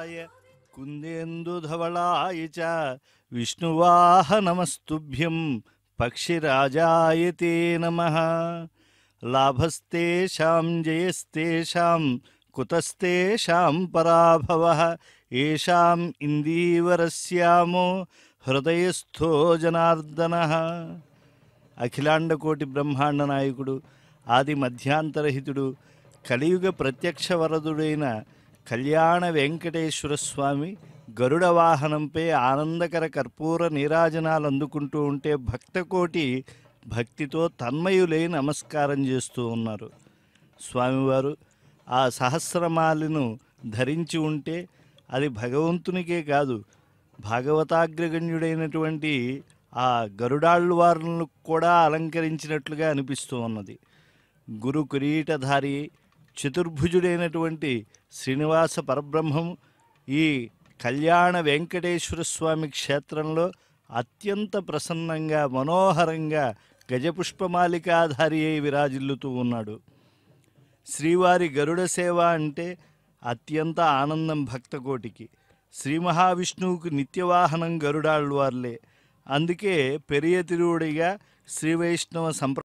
కుందేందుధవళాయ కుందేందుధవళాయ చ విష్ణువాహనమస్తుభ్యం పక్షిరాజాయ తే నమ లాభస్తేషాం జయస్తేషాం కుతస్తేషాం పరాభవ ఏషాం ఇందీవరస్యామో హృదయస్థో జనార్దన అఖిలాండకోటి బ్రహ్మాండ నాయకుడు ఆది మధ్యాంతరహితుడు కలియుగ ప్రత్యక్ష వరదుడైన కళ్యాణ వెంకటేశ్వర స్వామి గరుడ వాహనంపై ఆనందకర కర్పూర నీరాజనాలు అందుకుంటూ ఉంటే భక్తకోటి భక్తితో తన్మయులై నమస్కారం చేస్తూ ఉన్నారు స్వామివారు ఆ సహస్రమాలను ధరించి ఉంటే అది భగవంతునికే కాదు భాగవతాగ్రగణ్యుడైనటువంటి ఆ గరుడాళ్ళు వారులను కూడా అలంకరించినట్లుగా అనిపిస్తూ ఉన్నది గురు కిరీటధారి చతుర్భుజుడైనటువంటి శ్రీనివాస పరబ్రహ్మం ఈ కళ్యాణ వెంకటేశ్వర స్వామి క్షేత్రంలో అత్యంత ప్రసన్నంగా మనోహరంగా గజపుష్పమాలికాధారి అయి విరాజిల్లుతూ ఉన్నాడు శ్రీవారి గరుడ సేవ అంటే అత్యంత ఆనందం భక్తకోటికి శ్రీ మహావిష్ణువుకు నిత్యవాహనం గరుడాళ్ళవార్లే అందుకే పెరియ తిరువుడిగా శ్రీ వైష్ణవ సంప్ర